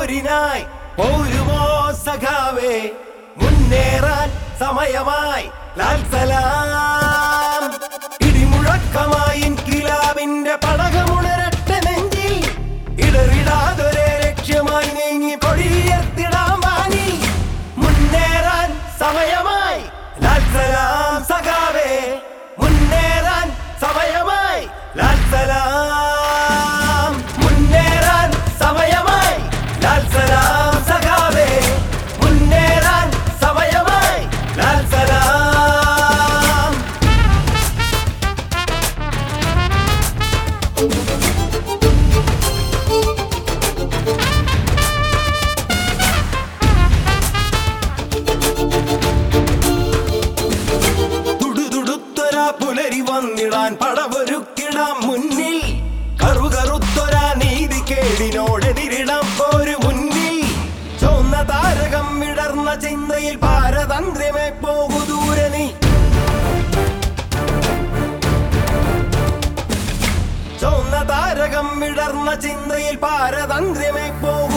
പോരിനായി പോരുമോ സഖാവേ മുന്നേറാൻ സമയമായി ലാൽ സലാം ഇടിമുഴക്കമായി കിലാവിന്റെ പടകമുണരട്ടെ നെഞ്ചിൽ ഇടറിടാതൊരേ ലക്ഷ്യമായി നീങ്ങി പൊടിയർത്തിടാൻ വാങ്ങി മുന്നേറാൻ സമയമായി ലാൽ സലാം സഖാവേ മുന്നേറാൻ സമയമായി ലാൽ സലാം മുന്നേറാൻ സമയമായി ലാൽ സലാം സഖാവേ മുന്നേറാൻ സമയമായി ലാൽ സലാം തുടുതുടുത്തൊരാ പുലരി വന്നിടാൻ പടവൊരുക്കിടാം മുന്നിൽ കറുകറുത്തൊരാ നീതി കേടിനോടെതിരിടാം പോരു മുന്നിൽ ചുവന്ന താരകം വിടർന്ന ചിന്തയിൽ പാരതന്ത്രമേ പോകു ദൂരെ നീ ചുവന്ന താരകം വിടർന്ന ചിന്തയിൽ പാരതന്ത്രമേ പോകു